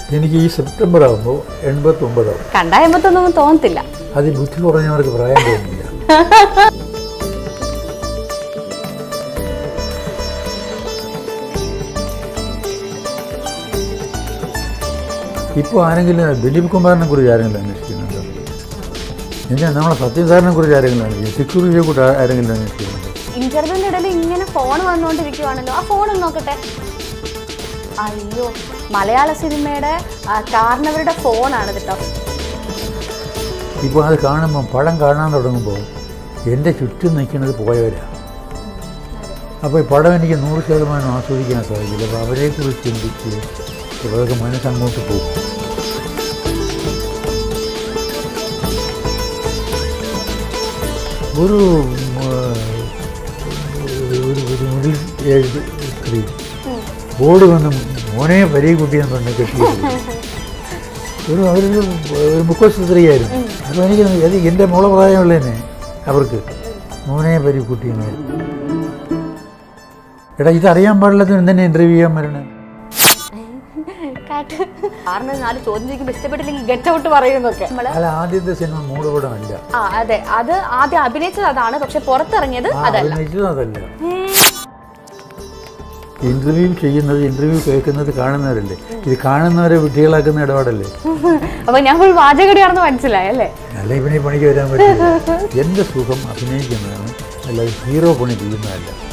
എനിക്ക് ഈ സെപ്റ്റംബർ ആകുമ്പോൾ എൺപത്തൊമ്പതാവും കണ്ടാ എൺപത്തൊന്നും തോന്നത്തില്ല അത് ഈ ബുദ്ധി കുറഞ്ഞവർക്ക് പറയാൻ തോന്നുന്നില്ല ഇപ്പോൾ ആരെങ്കിലും ദിലീപ് കുമാറിനെ കുറിച്ച് ആരെങ്കിലും അന്വേഷിക്കുന്നുണ്ടോ എന്നാൽ നമ്മളെ സത്യസാറിനെ കുറിച്ച് ആരെങ്കിലും അന്വേഷിക്കും സെക്യൂരിറ്റിയെ കുറിച്ച് ആ- ആരെങ്കിലും അന്വേഷിക്കുന്നുണ്ടോ ഇന്റർവ്യൂവിന്റെ ഇടയിൽ ഇങ്ങനെ ഫോൺ വന്നുകൊണ്ടിരിക്കുവാണല്ലോ ആ ഫോൺ ഒന്ന് നോക്കട്ടെ അയ്യോ മലയാള സിനിമയുടെ ആ, കാരണവരുടെ ഫോണാണ് കേട്ടോ ഇപ്പോൾ അത് കാണുമ്പോൾ പടം കാണാൻ തുടങ്ങുമ്പോൾ എൻ്റെ ചുറ്റും നിൽക്കുന്നത് പോയവരാണ് അപ്പോൾ ഈ പടം എനിക്ക് നൂറ് ശതമാനം ആസ്വദിക്കാൻ സാധിക്കില്ല അപ്പോൾ അവരെക്കുറിച്ച് ചിന്തിച്ച് അവർക്ക് മനസ്സങ്ങോട്ട് പോകും ഒരു ഉം, ഒരു ഒരു മിഡിൽ ഏജ് സ്ത്രീ ബോർഡ് വന്ന് മോനെ വരി കുട്ടിയെന്ന് പറഞ്ഞ് കെട്ടിയത് ഒരു അവരൊരു ഒരു മുക്കോസ് സ്ത്രീയായിരുന്നു അപ്പോൾ എനിക്ക് അത് എൻ്റെ മോളെ പ്രായമുള്ള തന്നെ അവർക്ക് മോനെ പരി കുട്ടിയെന്നായിരുന്നു എടാ ഇതറിയാൻ പാടില്ലാത്ത എന്തിനാ ഇൻ്റർവ്യൂ ചെയ്യാൻ വരണേ കാട്ട് കാരണം നാല് ചോദ്യം ചോദിക്കുമ്പോൾ ഇഷ്ടപ്പെട്ടില്ലെങ്കിൽ ഗെറ്റ് ഔട്ട് പറയുന്നൊക്കെ നമ്മള് അല്ല ആദ്യത്തെ സിനിമ മൂടുപടമല്ല ആ അതെ അത് ആദ്യം അഭിനയിച്ചത് അതാണ് പക്ഷെ പുറത്തിറങ്ങിയത് ആ അതല്ല അഭിനയിച്ചതും അതല്ല ഇൻ്റർവ്യൂ ചെയ്യുന്നത് ഇൻ്റർവ്യൂ കേൾക്കുന്നത് കാണുന്നവരല്ലേ ഇത് കാണുന്നവരെ വിട്ടികളാക്കുന്ന ഇടപാടല്ലേ അപ്പൊ ഞാൻ ഫുൾ വാചകടിയാണെന്ന് മനസ്സിലായല്ലേ അല്ല ഇവനെ ഈ പണിക്ക് വരാൻ പറ്റില്ല എൻ്റെ സുഖം അഭിനയിക്കുന്നതാണ് അല്ലാതെ ഹീറോ പണി ചെയ്യുന്നതല്ല